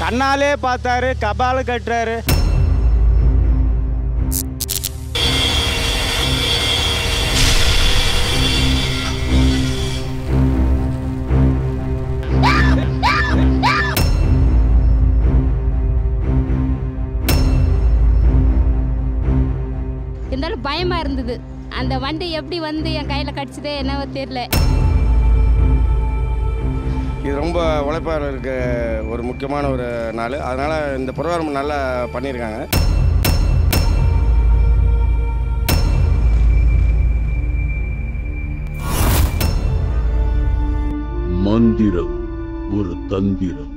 கண்ணாலே பார்த்தாரு கபால கட்டுறாரு இருந்தாலும் பயமாக இருந்தது அந்த வண்டி எப்படி வந்து என் கையில் கடிச்சதே என்னவோ தெரியல இது ரொம்ப உழைப்பாளருக்கு ஒரு முக்கியமான ஒரு நாள் அதனால் இந்த ப்ரோக்ராம் நல்லா பண்ணியிருக்காங்க மந்திரம் ஒரு தந்திரம்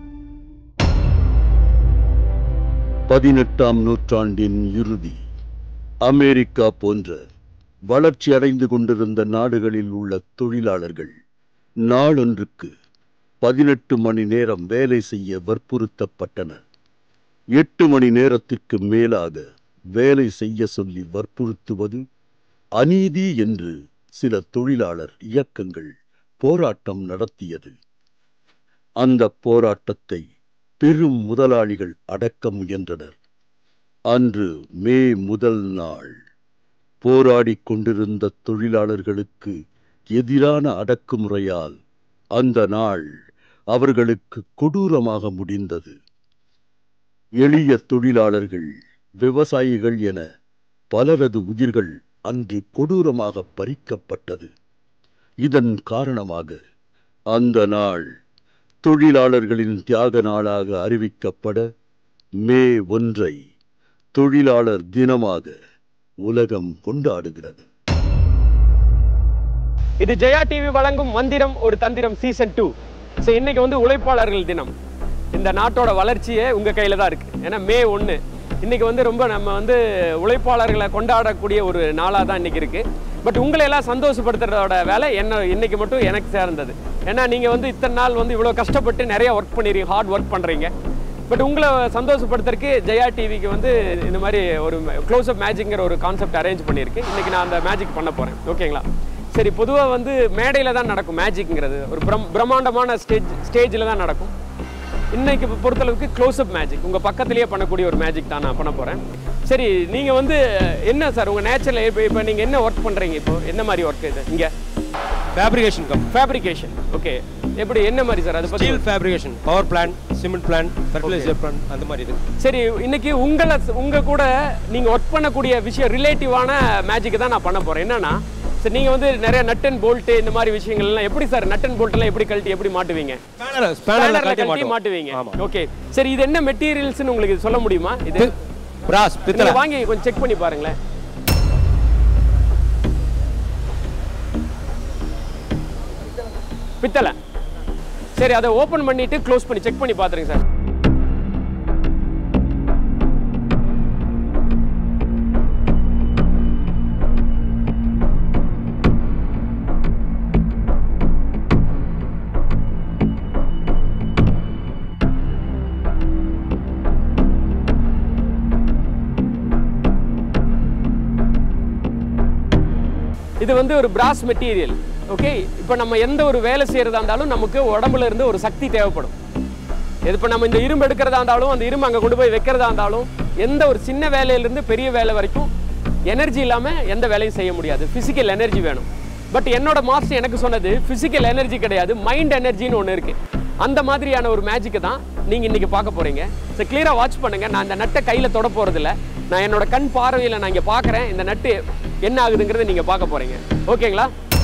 பதினெட்டாம் நூற்றாண்டின் இறுதி அமெரிக்கா போன்ற வளர்ச்சி அடைந்து கொண்டிருந்த நாடுகளில் உள்ள தொழிலாளர்கள் நாளொன்றுக்கு பதினெட்டு மணி நேரம் வேலை செய்ய வற்புறுத்தப்பட்டனர் எட்டு மணி நேரத்திற்கு மேலாக வேலை செய்ய சொல்லி வற்புறுத்துவது அநீதி என்று சில தொழிலாளர் இயக்கங்கள் போராட்டம் நடத்தியது அந்த போராட்டத்தை பெரும் முதலாளிகள் அடக்க முயன்றனர் அன்று மே முதல் நாள் போராடிக் கொண்டிருந்த தொழிலாளர்களுக்கு எதிரான அடக்குமுறையால் அந்த நாள் அவர்களுக்கு கொடூரமாக முடிந்தது எளிய தொழிலாளர்கள் விவசாயிகள் என பலரது உயிர்கள் அன்று கொடூரமாக பறிக்கப்பட்டது இதன் காரணமாக அந்த நாள் தொழிலாளர்களின் தியாக நாளாக அறிவிக்கப்பட மே ஒன்றை தொழிலாளர் தினமாக உலகம் கொண்டாடுகிறது இது ஜெயா டிவி வழங்கும் மந்திரம் ஒரு தந்திரம் சீசன் டூ ஸோ இன்னைக்கு வந்து உழைப்பாளர்கள் தினம் இந்த நாட்டோட வளர்ச்சியே உங்க கையில தான் இருக்கு ஏன்னா மே ஒன்று இன்னைக்கு வந்து ரொம்ப நம்ம வந்து உழைப்பாளர்களை கொண்டாடக்கூடிய ஒரு நாளாக தான் இன்னைக்கு இருக்கு பட் உங்களை எல்லாம் சந்தோஷப்படுத்துறதோட வேலை என்ன இன்னைக்கு மட்டும் எனக்கு சேர்ந்தது ஏன்னா நீங்க வந்து இத்தனை நாள் வந்து இவ்வளோ கஷ்டப்பட்டு நிறைய ஒர்க் பண்ணிடுறீங்க ஹார்ட் ஒர்க் பண்றீங்க பட் உங்களை சந்தோஷப்படுத்துறதுக்கு ஜெயா டிவிக்கு வந்து இந்த மாதிரி ஒரு க்ளோஸ் அப் மேஜிக்ங்கிற ஒரு கான்செப்ட் அரேஞ்ச் பண்ணியிருக்கு இன்னைக்கு நான் அந்த மேஜிக் பண்ண போறேன் ஓகேங்களா சரி பொதுவாக வந்து மேடையில் தான் நடக்கும் மேஜிக்ங்கிறது ஒரு பிரம் பிரம்மாண்டமான ஸ்டேஜ் ஸ்டேஜில் தான் நடக்கும் இன்னைக்கு பொறுத்தளவுக்கு க்ளோஸ் அப் மேஜிக் உங்கள் பக்கத்துலேயே பண்ணக்கூடிய ஒரு மேஜிக் தான் நான் பண்ண போகிறேன் சரி நீங்கள் வந்து என்ன சார் உங்கள் நேச்சரில் இப்போ இப்போ நீங்கள் என்ன ஒர்க் பண்ணுறீங்க இப்போ என்ன மாதிரி ஒர்க் இது இங்கே ஃபேப்ரிகேஷன் கம் ஃபேப்ரிகேஷன் ஓகே எப்படி என்ன மாதிரி சார் அதை பற்றி steel fabrication power plant cement plant fertiliser plant அந்த மாதிரி இது சரி இன்னைக்கு உங்களை உங்க கூட நீங்க ஒர்க் பண்ணக்கூடிய விஷயம் ரிலேட்டிவான மேஜிக் தான் நான் பண்ண போறேன் என்னன்னா சரி நீங்க வந்து நிறைய நட் அண்ட் போல்ட் இந்த மாதிரி விஷயங்கள் எல்லாம் எப்படி சார் நட் அண்ட் போல்ட் எல்லாம் எப்படி கழட்டி எப்படி மாட்டுவீங்க ஸ்பேனர் Spanner ஸ்பேனர்ல ல கழட்டி கழட்டி மாட்டுவோம் மாட்டுவீங்க ஆமா ஓகே சரி இது என்ன மெட்டீரியல்ஸ்னு உங்களுக்கு சொல்ல முடியுமா இது பிராஸ் பித்தளை நீங்க வாங்கி கொஞ்சம் செக் பண்ணி பாருங்களேன் பித்தளை சரி அதை ஓபன் பண்ணிட்டு க்ளோஸ் பண்ணி செக் பண்ணி பாத்துருங்க சார் இது வந்து ஒரு பிராஸ் மெட்டீரியல் ஓகே இப்போ நம்ம எந்த ஒரு வேலை செய்யறதா இருந்தாலும் நமக்கு உடம்புல இருந்து ஒரு சக்தி தேவைப்படும் இது இப்போ நம்ம இந்த இரும்பு எடுக்கிறதா இருந்தாலும் அந்த இரும்பு அங்கே கொண்டு போய் வைக்கிறதா இருந்தாலும் எந்த ஒரு சின்ன வேலையிலேருந்து பெரிய வேலை வரைக்கும் எனர்ஜி இல்லாமல் எந்த வேலையும் செய்ய முடியாது ஃபிசிக்கல் எனர்ஜி வேணும் பட் என்னோட மாஸ்டர் எனக்கு சொன்னது ஃபிசிக்கல் எனர்ஜி கிடையாது மைண்ட் எனர்ஜின்னு ஒன்று இருக்கு அந்த மாதிரியான ஒரு மேஜிக்கை தான் நீங்கள் இன்னைக்கு பார்க்க போறீங்க ஸோ கிளியராக வாட்ச் பண்ணுங்க நான் இந்த நட்டை கையில் தொட போகிறதில்ல நான் என்னோட கண் பார்வையில் நான் இங்கே பார்க்குறேன் இந்த நட்டு என்ன ஆகுதுங்கிறத நீங்கள் பார்க்க போறீங்க ஓகேங்களா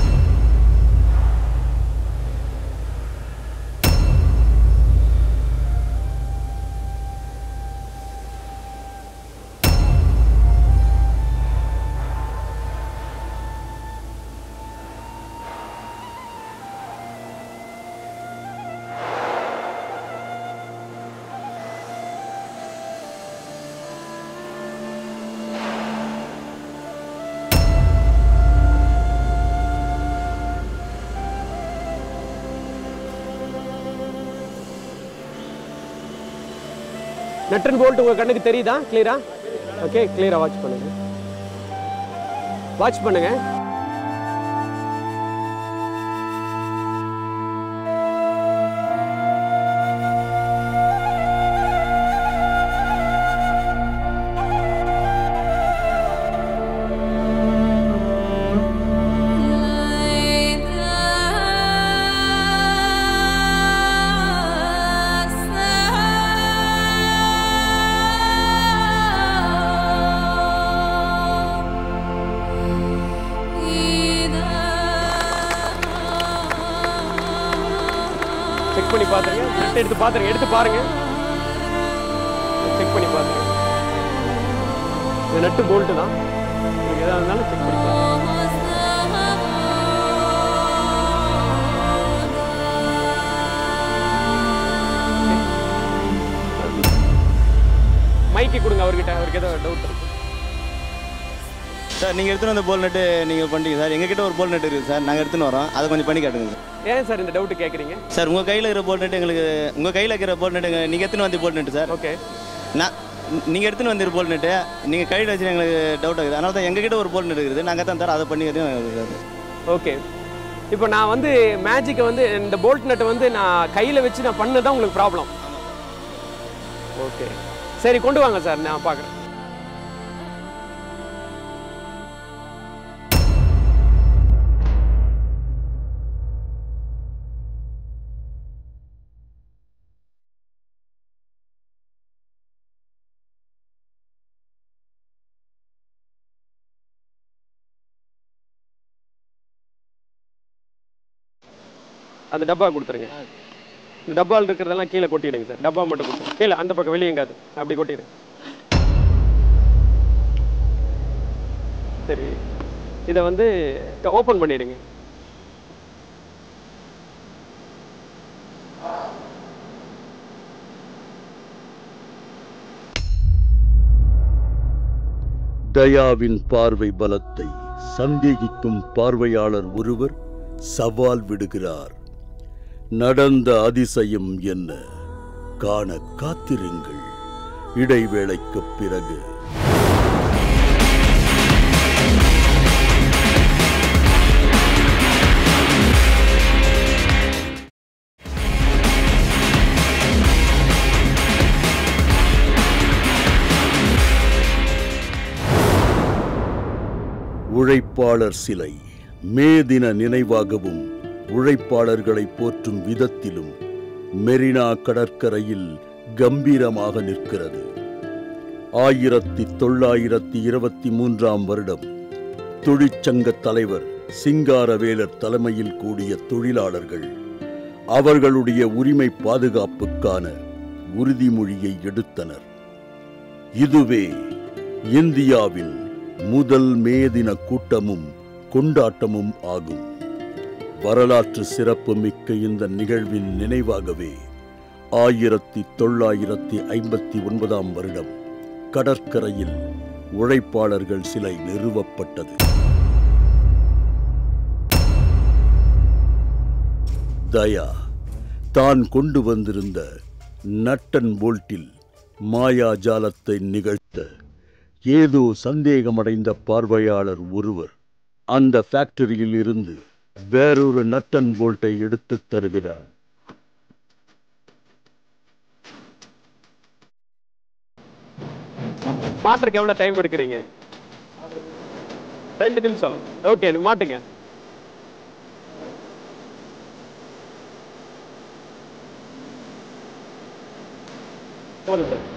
நட் அண்ட் போல்ட் உங்கள் கண்ணுக்கு தெரியுதா கிளியரா ஓகே கிளியராக வாட்ச் பண்ணுங்க வாட்ச் பண்ணுங்க பண்ணி பார்த்துருங்க நட்டு எடுத்து பார்த்துருங்க எடுத்து பாருங்க செக் பண்ணி பாருங்க இது நட்டு போல்ட்டு தான் உங்களுக்கு எதாக இருந்தாலும் செக் பண்ணி பாருங்க மைக்கு கொடுங்க அவர்கிட்ட அவருக்கு ஏதோ டவுட் இருக்கு சார் நீங்கள் எடுத்துகிட்டு வந்த போல் நட்டு நீங்கள் பண்ணிட்டீங்க சார் எங்ககிட்ட ஒரு போல் நட்டு இருக்குது சார் நாங்கள் எடுத்துன்னு வரோம் அதை கொஞ்சம் பண்ணி காட்டுங்க சார் ஏன் சார் இந்த டவுட் கேட்குறீங்க சார் உங்கள் கையில் இருக்கிற போல் நட்டு எங்களுக்கு உங்கள் கையில் இருக்கிற போல் நட்டு நீங்கள் எடுத்துன்னு வந்த போல் நட்டு சார் ஓகே நான் நீங்கள் எடுத்துன்னு வந்திரு போல் நட்டு நீங்கள் கையில் வச்சு எங்களுக்கு டவுட் ஆகுது அதனால தான் எங்ககிட்ட ஒரு போல் நட்டு இருக்குது நாங்கள் தான் தரோம் அதை பண்ணி எதுவும் ஓகே இப்போ நான் வந்து மேஜிக்கை வந்து இந்த போல்ட் நட்டை வந்து நான் கையில் வச்சு நான் பண்ணது தான் உங்களுக்கு ப்ராப்ளம் ஓகே சரி கொண்டு வாங்க சார் நான் பார்க்குறேன் அந்த டப்பா கொடுத்துருங்க இந்த டப்பாவில் இருக்கிறதெல்லாம் கீழே கொட்டிடுங்க சார் டப்பா மட்டும் கொடுத்துருங்க கீழே அந்த பக்கம் வெளியே எங்காது அப்படி கொட்டிடுங்க சரி இதை வந்து ஓப்பன் பண்ணிடுங்க தயாவின் பார்வை பலத்தை சந்தேகிக்கும் பார்வையாளர் ஒருவர் சவால் விடுகிறார் நடந்த அதிசயம் என்ன காண காத்திருங்கள் இடைவேளைக்குப் பிறகு உழைப்பாளர் சிலை மே தின நினைவாகவும் உழைப்பாளர்களை போற்றும் விதத்திலும் மெரினா கடற்கரையில் கம்பீரமாக நிற்கிறது ஆயிரத்தி தொள்ளாயிரத்தி இருபத்தி மூன்றாம் வருடம் தொழிற்சங்க தலைவர் சிங்காரவேலர் தலைமையில் கூடிய தொழிலாளர்கள் அவர்களுடைய உரிமை பாதுகாப்புக்கான உறுதிமொழியை எடுத்தனர் இதுவே இந்தியாவின் முதல் மே தின கூட்டமும் கொண்டாட்டமும் ஆகும் வரலாற்று சிறப்பு மிக்க இந்த நிகழ்வின் நினைவாகவே ஆயிரத்தி தொள்ளாயிரத்தி ஐம்பத்தி ஒன்பதாம் வருடம் கடற்கரையில் உழைப்பாளர்கள் சிலை நிறுவப்பட்டது தயா தான் கொண்டு வந்திருந்த நட்டன் போல்ட்டில் மாயாஜாலத்தை நிகழ்த்த ஏதோ சந்தேகமடைந்த பார்வையாளர் ஒருவர் அந்த ஃபேக்டரியில் இருந்து வேறொரு நட்டன் போல்ட்டை எடுத்துத் தருகிறார் மாட்டுறதுக்கு எவ்வளோ டைம் எடுக்கிறீங்க ரெண்டு நிமிஷம் ஓகே மாட்டுங்க போதும் சார்.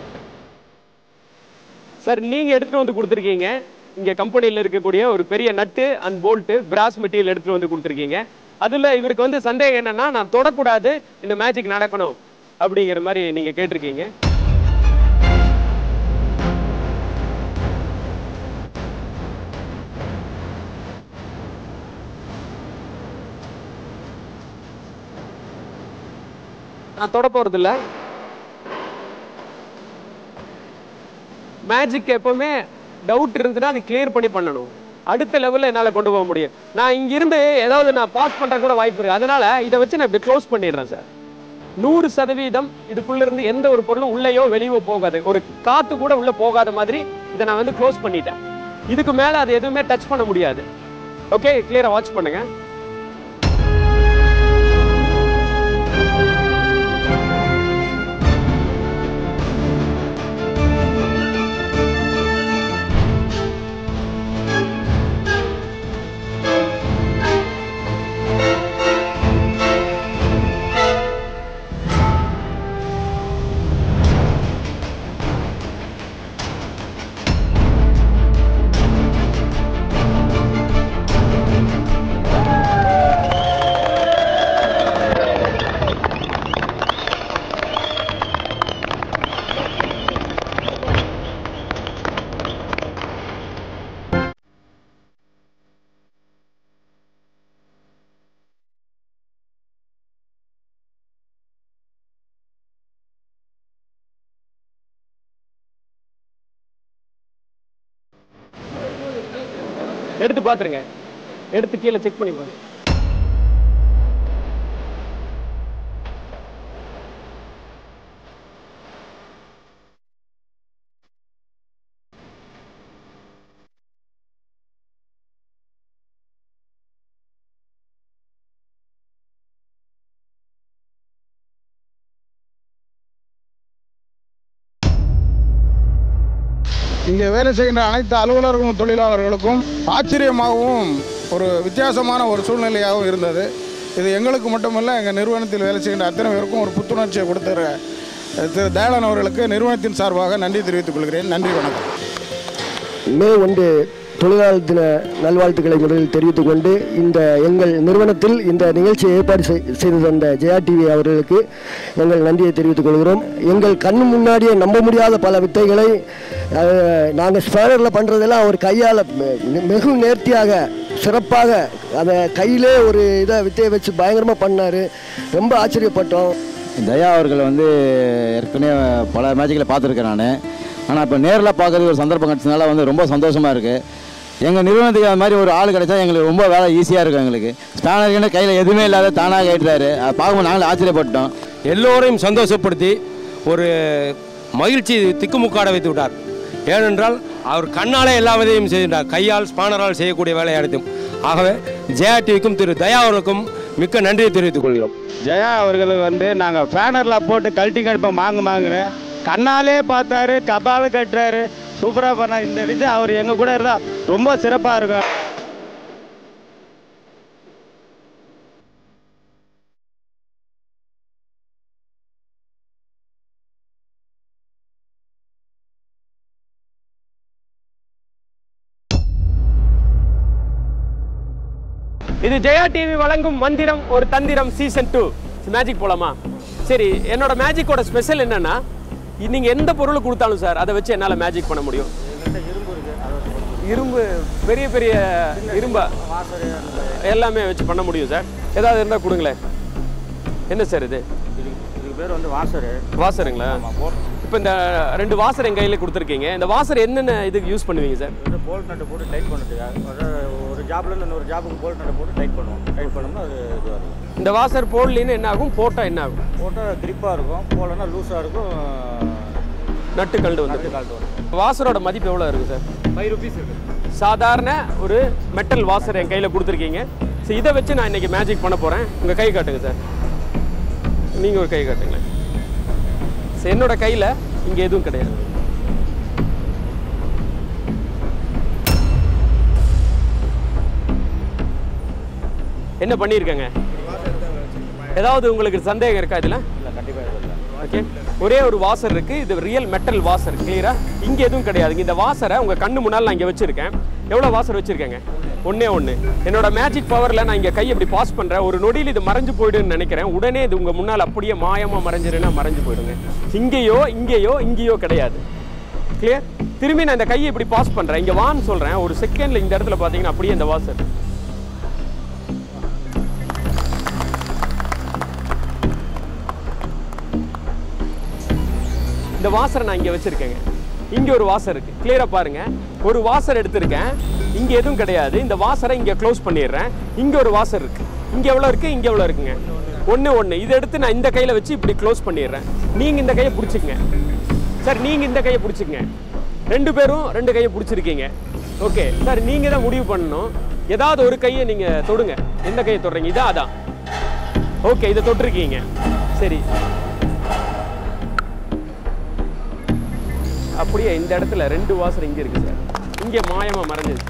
சார் நீங்க எடுத்துட்டு வந்து கொடுத்துருக்கீங்க இங்க கம்பெனியில் இருக்கக்கூடிய ஒரு பெரிய நட்டு அண்ட் போல்ட்டு பிராஸ் மெட்டீரியல் எடுத்துட்டு வந்து கொடுத்துருக்கீங்க அதுல இவருக்கு வந்து சந்தேகம் என்னன்னா நான் தொடக்கூடாது இந்த மேஜிக் நடக்கணும் அப்படிங்கிற மாதிரி நீங்க கேட்டிருக்கீங்க நான் தொட போறது இல்ல மேஜிக் எப்பவுமே டவுட் இருந்துச்சுன்னா அது கிளியர் பண்ணி பண்ணணும் அடுத்த லெவல்ல என்னால கொண்டு போக முடியும் நான் இங்க இருந்து ஏதாவது நான் பாஸ் பண்ற கூட வாய்ப்பு இருக்கு அதனால இதை வச்சு நான் இப்படி க்ளோஸ் பண்ணிடுறேன் சார் நூறு சதவீதம் இதுக்குள்ள இருந்து எந்த ஒரு பொருளும் உள்ளேயோ வெளியோ போகாது ஒரு காத்து கூட உள்ள போகாத மாதிரி இதை நான் வந்து க்ளோஸ் பண்ணிட்டேன் இதுக்கு மேல அது எதுவுமே டச் பண்ண முடியாது ஓகே கிளியரா வாட்ச் பண்ணுங்க எடுத்து பார்த்துருங்க எடுத்து கீழே செக் பண்ணி பாருங்க இங்கே வேலை செய்கின்ற அனைத்து அலுவலர்களும் தொழிலாளர்களுக்கும் ஆச்சரியமாகவும் ஒரு வித்தியாசமான ஒரு சூழ்நிலையாகவும் இருந்தது இது எங்களுக்கு மட்டுமல்ல எங்கள் நிறுவனத்தில் வேலை செய்கின்ற அத்தனை பேருக்கும் ஒரு புத்துணர்ச்சியை கொடுத்துற திரு தயாளன் அவர்களுக்கு நிறுவனத்தின் சார்பாக நன்றி தெரிவித்துக் கொள்கிறேன் நன்றி வணக்கம் மே ஒன்று தொழிலாளர் தின நல்வாழ்த்துக்களை முதலில் தெரிவித்துக் கொண்டு இந்த எங்கள் நிறுவனத்தில் இந்த நிகழ்ச்சியை ஏற்பாடு செய்- செய்து தந்த ஜெயா டிவி அவர்களுக்கு எங்கள் நன்றியை தெரிவித்துக் கொள்கிறோம் எங்கள் கண் முன்னாடியே நம்ப முடியாத பல வித்தைகளை நாங்கள் ஸ்பேனரில் பண்ணுறதெல்லாம் அவர் கையால் மிகு நேர்த்தியாக சிறப்பாக அந்த கையிலே ஒரு இதை வித்தையை வச்சு பயங்கரமாக பண்ணார் ரொம்ப ஆச்சரியப்பட்டோம் தயா அவர்கள் வந்து ஏற்கனவே பல மேட்சுகளை பார்த்துருக்கேன் நான் ஆனால் இப்போ நேரில் பார்க்கறது ஒரு சந்தர்ப்பம் கிடச்சதுனால வந்து ரொம்ப சந்தோஷமாக இருக்குது எங்கள் நிறுவனத்துக்கு அது மாதிரி ஒரு ஆள் கிடைச்சா எங்களுக்கு ரொம்ப வேலை ஈஸியாக இருக்கும் எங்களுக்கு ஸ்பேனருக்குன்னு கையில் எதுவுமே இல்லாத தானாக கேட்டுறாரு அதை பார்க்கும்போது நாங்களும் ஆச்சரியப்பட்டோம் எல்லோரையும் சந்தோஷப்படுத்தி ஒரு மகிழ்ச்சி திக்குமுக்காட வைத்து விட்டார் ஏனென்றால் அவர் கண்ணாலே எல்லா விதையும் செய்கின்றார் கையால் ஸ்பானரால் செய்யக்கூடிய வேலை அனைத்தும் ஆகவே ஜெயா டிவிக்கும் திரு தயா அவர்களுக்கும் மிக்க நன்றியை தெரிவித்துக் கொள்கிறோம் ஜெயா அவர்கள் வந்து நாங்கள் பேனரில் போட்டு கழட்டி கடுப்போம் மாங்கு மாங்குன்னு கண்ணாலே பார்த்தாரு கபால கட்டுறாரு சூப்பராக பண்ணார் இந்த இது அவர் எங்கள் கூட இருந்தால் ரொம்ப சிறப்பாக இருக்கும் இது ஜெயா டிவி வழங்கும் மந்திரம் ஒரு தந்திரம் சீசன் டூ மேஜிக் போலாமா சரி என்னோட மேஜிக்கோட ஸ்பெஷல் என்னன்னா நீங்க எந்த பொருள் கொடுத்தாலும் சார் அதை வச்சு என்னால மேஜிக் பண்ண முடியும் இரும்பு பெரிய பெரிய இரும்பா எல்லாமே வச்சு பண்ண முடியும் சார் ஏதாவது இருந்தால் கொடுங்களேன் என்ன சார் இது இதுக்கு பேர் வந்து வாசரு வாசருங்களா இப்போ இந்த ரெண்டு வாசர் என் கையில் கொடுத்துருக்கீங்க இந்த வாசர் என்னென்ன இதுக்கு யூஸ் பண்ணுவீங்க சார் வந்து போல்ட் நட்டு போட்டு டைட் பண்ணுறதுக்காக ஒரு ஜாப்லேருந்து இன்னொரு ஜாபுக்கு போல்ட் நட்டு போட்டு டைட் பண்ணுவோம் டைட் பண்ணோம்னா அது இதுவாக இருக்கும் இந்த வாசர் போடலின்னு என்ன ஆகும் போட்டால் என்ன ஆகும் போட்டால் கிரிப்பாக இருக்கும் போடலன்னா லூஸாக இருக்கும் நட்டு கல்டு வந்து நட்டு கால்ட்டு வரும் வாசரோட மதிப்பு எவ்வளோ இருக்குது சார் ஃபைவ் ருபீஸ் இருக்கு சாதாரண ஒரு மெட்டல் வாசர் என் கையில் கொடுத்துருக்கீங்க ஸோ இதை வச்சு நான் இன்னைக்கு மேஜிக் பண்ண போகிறேன் உங்கள் கை காட்டுங்க சார் நீங்கள் ஒரு கை காட்டுங்களேன் ஸோ என்னோட கையில் இங்கே எதுவும் கிடையாது என்ன பண்ணியிருக்கேங்க ஏதாவது உங்களுக்கு சந்தேகம் இருக்கா இதில் இல்லை கண்டிப்பாக இல்லை ஓகே ஒரே ஒரு வாசர் இருக்கு இது ரியல் மெட்டல் வாசர் கிளியரா இங்க எதுவும் கிடையாது இந்த வாசரை உங்க கண்ணு முன்னால் நான் இங்க வச்சிருக்கேன் எவ்வளவு வாசர் வச்சிருக்கேங்க ஒண்ணே ஒண்ணு என்னோட மேஜிக் பவர்ல நான் இங்க கை இப்படி பாஸ் பண்றேன் ஒரு நொடியில் இது மறைஞ்சு போயிடுன்னு நினைக்கிறேன் உடனே இது உங்க முன்னால் அப்படியே மாயமா மறைஞ்சிருன்னா மறைஞ்சு போயிடுங்க இங்கேயோ இங்கேயோ இங்கேயோ கிடையாது கிளியர் திரும்பி நான் இந்த கையை இப்படி பாஸ் பண்றேன் இங்க வான்னு சொல்றேன் ஒரு செகண்ட்ல இந்த இடத்துல பாத்தீங்கன்னா அப்படியே இந்த வாசர் இந்த வாசரை நான் இங்கே வச்சிருக்கேங்க இங்கே ஒரு வாசர் இருக்கு கிளியரா பாருங்க ஒரு வாசர் எடுத்திருக்கேன் இங்கே எதுவும் கிடையாது இந்த வாசரை இங்கே க்ளோஸ் பண்ணிடுறேன் இங்கே ஒரு வாசர் இருக்கு இங்கே எவ்வளோ இருக்கு இங்கே எவ்வளோ இருக்குங்க ஒன்று ஒன்று இதை எடுத்து நான் இந்த கையில் வச்சு இப்படி க்ளோஸ் பண்ணிடுறேன் நீங்கள் இந்த கையை பிடிச்சிக்கங்க சார் நீங்கள் இந்த கையை பிடிச்சிக்கங்க ரெண்டு பேரும் ரெண்டு கையை பிடிச்சிருக்கீங்க ஓகே சார் நீங்கள் தான் முடிவு பண்ணணும் ஏதாவது ஒரு கையை நீங்கள் தொடுங்க எந்த கையை தொடுறீங்க இதான் அதான் ஓகே இதை தொட்டிருக்கீங்க சரி அப்படியே இந்த இடத்துல ரெண்டு வாசல் இங்க இருக்கு சார் இங்க மாயமா மறைஞ்சது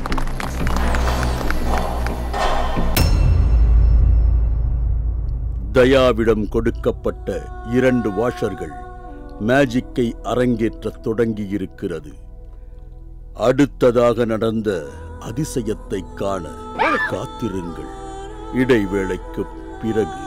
தயாவிடம் கொடுக்கப்பட்ட இரண்டு வாஷர்கள் மேஜிக்கை அரங்கேற்றத் தொடங்கியிருக்கிறது அடுத்ததாக நடந்த அதிசயத்தை காண காத்திருங்கள் இடைவேளைக்குப் பிறகு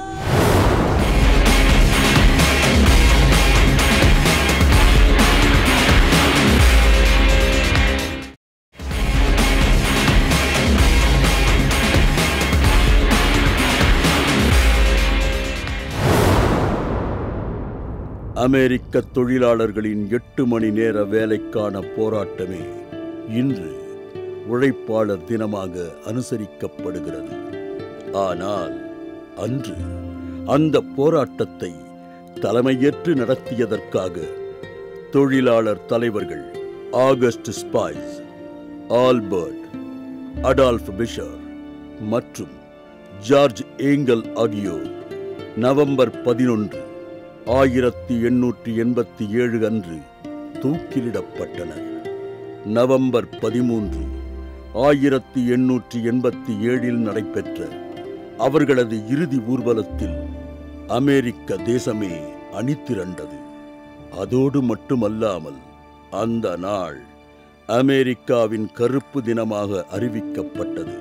அமெரிக்க தொழிலாளர்களின் எட்டு மணி நேர வேலைக்கான போராட்டமே இன்று உழைப்பாளர் தினமாக அனுசரிக்கப்படுகிறது ஆனால் அன்று அந்த போராட்டத்தை தலைமையேற்று நடத்தியதற்காக தொழிலாளர் தலைவர்கள் August Spies Albert Adolph Fischer மற்றும் ஜார்ஜ் ஏங்கல் ஆகியோர் நவம்பர் பதினொன்று ஆயிரத்தி எண்ணூற்றி எண்பத்தி ஏழு அன்று தூக்கிலிடப்பட்டனர் நவம்பர் பதிமூன்று ஆயிரத்தி எண்ணூற்றி எண்பத்தி ஏழில் நடைபெற்ற அவர்களது இறுதி ஊர்வலத்தில் அமெரிக்க தேசமே அணிதிரண்டது அதோடு மட்டுமல்லாமல் அந்த நாள் அமெரிக்காவின் கருப்பு தினமாக அறிவிக்கப்பட்டது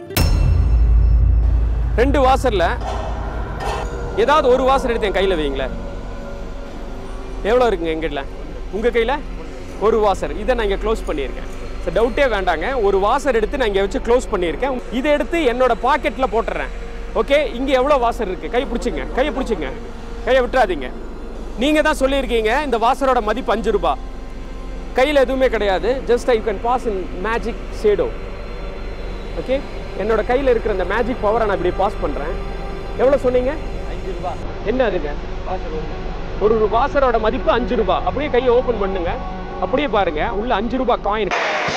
ரெண்டு வாசர்ல ஏதாவது ஒரு வாசர் எடுத்து என் கையில் வைங்களேன் எவ்வளோ இருக்குங்க எங்கிட்ட உங்கள் கையில் ஒரு வாசர் இதை நான் இங்கே க்ளோஸ் பண்ணியிருக்கேன் ஸோ டவுட்டே வேண்டாங்க ஒரு வாசர் எடுத்து நான் இங்கே வச்சு க்ளோஸ் பண்ணியிருக்கேன் இதை எடுத்து என்னோட பாக்கெட்டில் போட்டுறேன் ஓகே இங்கே எவ்வளோ வாசர் இருக்குது கை பிடிச்சிங்க கையை பிடிச்சிங்க கையை விட்டுறாதீங்க நீங்கள் தான் சொல்லியிருக்கீங்க இந்த வாசரோட மதிப்பு அஞ்சு ரூபா கையில் எதுவுமே கிடையாது just I can pass in magic shadow okay என்னோட கையில் இருக்கிற அந்த மேஜிக் பவரை நான் இப்படி பாஸ் பண்ணுறேன் எவ்வளோ சொன்னீங்க அஞ்சு ரூபா என்ன அதுங்க ஒரு ஒரு வாசரோட மதிப்பு அஞ்சு ரூபா அப்படியே கையை ஓப்பன் பண்ணுங்க அப்படியே பாருங்க உள்ள அஞ்சு ரூபாய் காயின்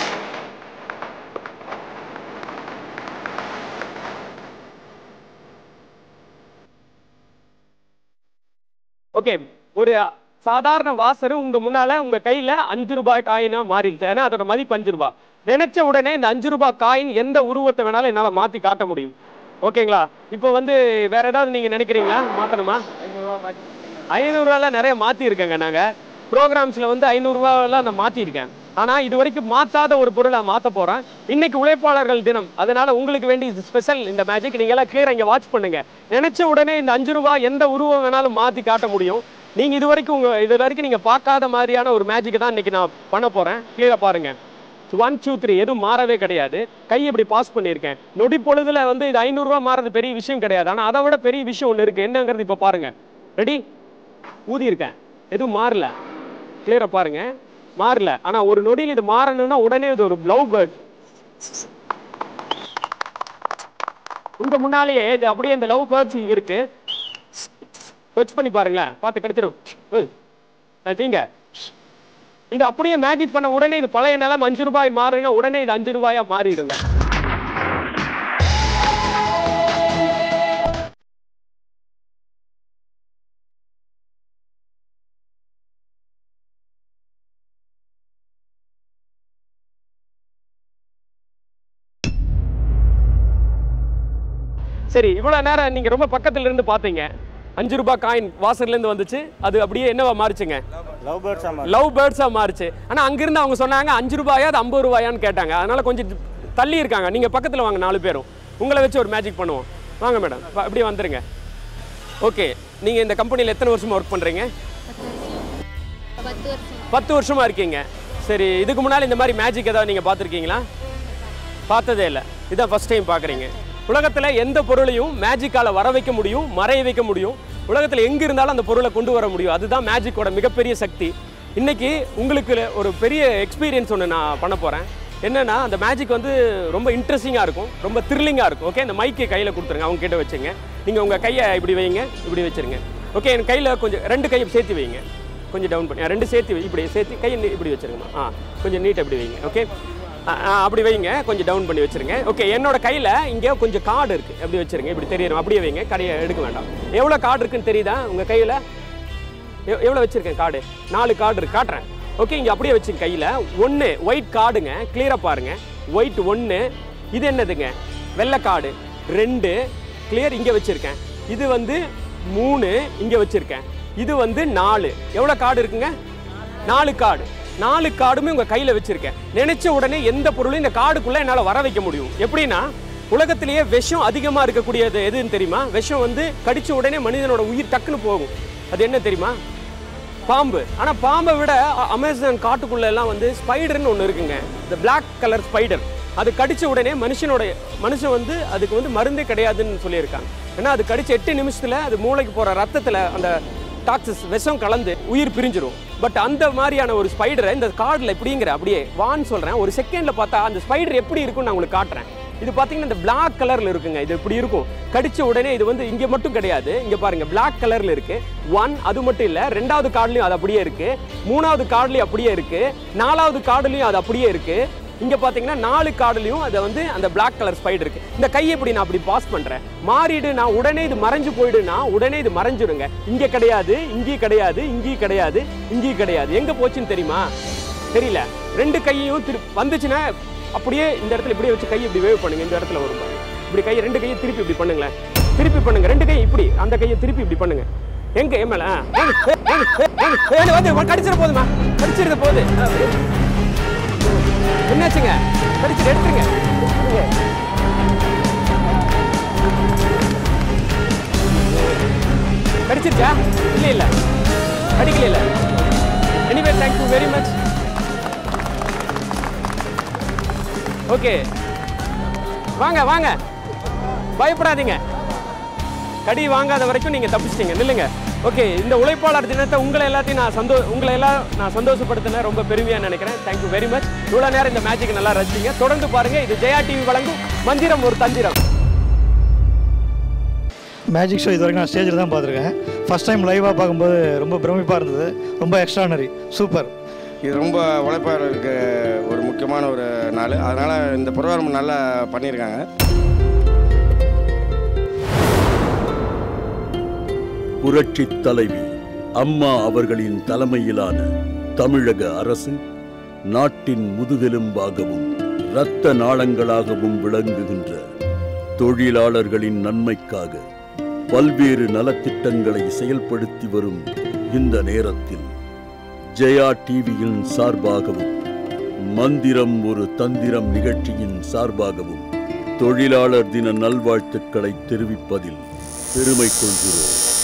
ஓகே ஒரு சாதாரண வாசரு உங்க முன்னால உங்க கையில அஞ்சு ரூபாய் காயினா மாறிடுது ஏன்னா அதோட மதிப்பு அஞ்சு ரூபாய் நினைச்ச உடனே இந்த அஞ்சு ரூபாய் காயின் எந்த உருவத்தை வேணாலும் என்னால மாத்தி காட்ட முடியும் ஓகேங்களா இப்போ வந்து வேற ஏதாவது நீங்க நினைக்கிறீங்களா மாத்தணுமா ஐநூறுரூவாலாம் நிறைய மாத்தி இருக்கேங்க நாங்க ப்ரோக்ராம்ஸ்ல வந்து ஐநூறுரூவாலாம் நான் மாத்திருக்கேன் ஆனா இது வரைக்கும் மாத்தாத ஒரு பொருளை மாத்த போறேன் இன்னைக்கு உழைப்பாளர்கள் தினம் அதனால உங்களுக்கு வேண்டி இது ஸ்பெஷல் இந்த மேஜிக் நீங்க எல்லாம் கிளியரா இங்க வாட்ச் பண்ணுங்க நினைச்ச உடனே இந்த அஞ்சு ரூபாய் எந்த உருவம் வேணாலும் மாத்தி காட்ட முடியும் நீங்க இது வரைக்கும் உங்க இது வரைக்கும் நீங்க பார்க்காத மாதிரியான ஒரு மேஜிக் தான் இன்னைக்கு நான் பண்ண போறேன் கிளியரா பாருங்க ஒன் டூ த்ரீ எதுவும் மாறவே கிடையாது கை இப்படி பாஸ் பண்ணியிருக்கேன் நொடி பொழுதுல வந்து இது ஐநூறுரூவா மாறது பெரிய விஷயம் கிடையாது ஆனா அதை விட பெரிய விஷயம் ஒன்று இருக்கு என்னங்கிறது இப்போ பாருங்க ரெடி ஊதி இருக்கேன் எதுவும் மாறல கிளியரா பாருங்க மாறல ஆனா ஒரு நொடியில் இது மாறணும்னா உடனே இது ஒரு லவ் பேர்ட் உங்க முன்னாலேயே இது அப்படியே இந்த லவ் பேர்ட்ஸ் இருக்கு சர்ச் பண்ணி பாருங்களேன் பார்த்து கிடைச்சிடும் தீங்க இது அப்படியே மேஜிக் பண்ண உடனே இது பழைய நிலம் அஞ்சு ரூபாய் மாறுங்க உடனே இது அஞ்சு ரூபாயா மாறிடுங்க சரி இவ்வளவு நேரம் நீங்க ரொம்ப பக்கத்துல இருந்து பாத்தீங்க அஞ்சு ரூபாய் காயின் வாசல்ல இருந்து வந்துச்சு அது அப்படியே என்னவா மாறுச்சுங்க லவ் பேர்ட்ஸா லவ் பேர்ட்ஸா மாறுச்சு ஆனா அங்கிருந்து அவங்க சொன்னாங்க அஞ்சு ரூபாயா அது ஐம்பது ரூபாயான்னு கேட்டாங்க அதனால கொஞ்சம் தள்ளி இருக்காங்க நீங்க பக்கத்துல வாங்க நாலு பேரும் உங்களை வச்சு ஒரு மேஜிக் பண்ணுவோம் வாங்க மேடம் அப்படியே வந்துருங்க ஓகே நீங்க இந்த கம்பெனியில் எத்தனை வருஷமா ஒர்க் பண்றீங்க பத்து வருஷம் பத்து வருஷமா இருக்கீங்க சரி இதுக்கு முன்னாடி இந்த மாதிரி மேஜிக் ஏதாவது நீங்க பார்த்துருக்கீங்களா பார்த்ததே இல்லை இதான் ஃபர்ஸ்ட் டைம் பார்க்குறீங்க உலகத்தில் எந்த பொருளையும் மேஜிக்கால வர வைக்க முடியும் மறைய வைக்க முடியும் உலகத்தில் எங்கே இருந்தாலும் அந்த பொருளை கொண்டு வர முடியும் அதுதான் மேஜிக்கோட மிகப்பெரிய சக்தி இன்னைக்கு உங்களுக்கு ஒரு பெரிய எக்ஸ்பீரியன்ஸ் ஒன்று நான் பண்ண போகிறேன் என்னன்னா அந்த மேஜிக் வந்து ரொம்ப இன்ட்ரெஸ்டிங்காக இருக்கும் ரொம்ப த்ரில்லிங்காக இருக்கும் ஓகே இந்த மைக்கை கையில் கொடுத்துருங்க அவங்க கிட்ட வச்சுங்க நீங்கள் உங்கள் கையை இப்படி வைங்க இப்படி வச்சிருங்க ஓகே என் கையில் கொஞ்சம் ரெண்டு கையை சேர்த்து வைங்க கொஞ்சம் டவுன் பண்ணி ஆ, ரெண்டு சேர்த்து வை- இப்படி சேர்த்து கையை நீ- இப்படி வச்சிருங்கம்மா ஆ கொஞ்சம் நீட் இப்படி வைங்க ஓகே ஆ, ஆ, அப்படி வைங்க கொஞ்சம் டவுன் பண்ணி வச்சிருங்க ஓகே என்னோட கையில் இங்கே கொஞ்சம் கார்டு இருக்குது அப்படி வச்சிருங்க இப்படி தெரியும் அப்படியே வைங்க கடையை எடுக்க வேண்டாம் எவ்வளோ கார்டு இருக்குன்னு தெரியுதா உங்கள் கையில் எவ்வளோ வச்சிருக்கேன் கார்டு நாலு கார்டு இருக்கு காட்டுறேன் ஓகே இங்கே அப்படியே வச்சுங்க கையில் ஒன்று ஒயிட் கார்டுங்க கிளியராக பாருங்க ஒயிட் ஒன்று இது என்னதுங்க வெள்ளை கார்டு ரெண்டு கிளியர் இங்கே வச்சிருக்கேன் இது வந்து மூணு இங்கே வச்சிருக்கேன் இது வந்து நாலு எவ்வளோ கார்டு இருக்குங்க நாலு கார்டு நாலு கார்டுமே உங்கள் கையில் வச்சிருக்கேன் நினைச்ச உடனே எந்த பொருளும் இந்த கார்டுக்குள்ளே என்னால் வர வைக்க முடியும் எப்படின்னா உலகத்திலேயே விஷம் அதிகமாக இருக்கக்கூடியது எதுன்னு தெரியுமா விஷம் வந்து கடிச்ச உடனே மனிதனோட உயிர் டக்குன்னு போகும் அது என்ன தெரியுமா பாம்பு ஆனால் பாம்பை விட அ- அமேசான் காட்டுக்குள்ள எல்லாம் வந்து ஸ்பைடர்னு ஒன்று இருக்குங்க இந்த Black கலர் ஸ்பைடர் அது கடிச்ச உடனே மனுஷனோட மனுஷன் வந்து அதுக்கு வந்து மருந்தே கிடையாதுன்னு சொல்லியிருக்காங்க ஏன்னா அது கடிச்ச எட்டு நிமிஷத்துல அது மூளைக்கு போகிற ரத்தத்தில் அந்த டாக்ஸஸ் விஷம் கலந்து உயிர் பிரிஞ்சிரும் பட் அந்த மாதிரியான ஒரு ஸ்பைடரை இந்த கார்டில் இப்படிங்கிற அப்படியே வான்னு சொல்கிறேன் ஒரு செகண்டில் பார்த்தா அந்த ஸ்பைடர் எப்படி இருக்கும்னு நான் உங்களுக்கு காட்டுறேன் இது பார்த்தீங்கன்னா இந்த Black கலரில் இருக்குங்க இது இப்படி இருக்கும் கடிச்ச உடனே இது வந்து இங்கே மட்டும் கிடையாது இங்கே பாருங்க Black கலரில் இருக்கு ஒன் அது மட்டும் இல்லை ரெண்டாவது கார்டுலையும் அது அப்படியே இருக்கு மூணாவது கார்டுலையும் அப்படியே இருக்கு நாலாவது கார்டுலையும் அது அப்படியே இருக்கு இங்க பாத்தீங்கன்னா நாலு கார்டுலயும் அது வந்து அந்த Black கலர் ஸ்பைடர் இருக்கு இந்த கையை இப்படி நான் அப்படி பாஸ் பண்றேன் மாறிடு நான் உடனே இது மறைஞ்சு போயிடுனா உடனே இது மறைஞ்சிடுங்க இங்க கிடையாது இங்கேயும் கிடையாது இங்கேயும் கிடையாது இங்கேயும் கிடையாது எங்க போச்சுன்னு தெரியுமா தெரியல ரெண்டு கையையும் திரு வந்துச்சுன்னா அப்படியே இந்த இடத்துல இப்படியே வச்சு கையை இப்படி வேவ் பண்ணுங்க இந்த இடத்துல வரும் பாருங்க இப்படி கையை ரெண்டு கையை திருப்பி இப்படி பண்ணுங்களேன் திருப்பி பண்ணுங்க ரெண்டு கையை இப்படி அந்த கையை திருப்பி இப்படி பண்ணுங்க எங்க எம்மல வந்து கடிச்சிட போதுமா கடிச்சிருந்த போகுது என்னாச்சுங்க கடிச்சு எடுத்துருங்க கடிச்சிருச்சா இல்ல இல்ல கடிக்கல இல்ல anyway thank you very much okay வாங்க வாங்க பயப்படாதீங்க கடி வாங்காத வரைக்கும் நீங்க தப்பிச்சிட்டீங்க நில்லுங்க ஓகே இந்த உழைப்பாளர் தினத்தை உங்களை எல்லாத்தையும் நான் சந்தோ உங்களை எல்லாம் நான் சந்தோஷப்படுத்தினேன் ரொம்ப பெருமையா நினைக்கிறேன் தேங்க்யூ வெரி மச் இவ்வளவு நேரம் இந்த மேட்சுக்கு நல்லா ரசிச்சீங்க தொடர்ந்து பாருங்க இது ஜெயா டிவி வழங்கும் மந்திரம் ஒரு தந்திரம் மேஜிக் ஷோ இது வரைக்கும் நான் ஸ்டேஜில் தான் பார்த்துருக்கேன் ஃபஸ்ட் டைம் லைவாக பார்க்கும்போது ரொம்ப பிரமிப்பாக இருந்தது ரொம்ப எக்ஸ்ட்ரானரி சூப்பர் இது ரொம்ப உழைப்பாளருக்கு ஒரு முக்கியமான ஒரு நாள் அதனால் இந்த ப்ரோக்ராம் நல்லா பண்ணியிருக்காங்க புரட்சித் தலைவி அம்மா அவர்களின் தலைமையிலான தமிழக அரசு நாட்டின் முதுகெலும்பாகவும் இரத்த நாளங்களாகவும் விளங்குகின்ற தொழிலாளர்களின் நன்மைக்காக பல்வேறு நலத்திட்டங்களை செயல்படுத்தி வரும் இந்த நேரத்தில் ஜெயா டிவியின் சார்பாகவும் மந்திரம் ஒரு தந்திரம் நிகழ்ச்சியின் சார்பாகவும் தொழிலாளர் தின நல்வாழ்த்துக்களை தெரிவிப்பதில் பெருமை கொள்கிறோம்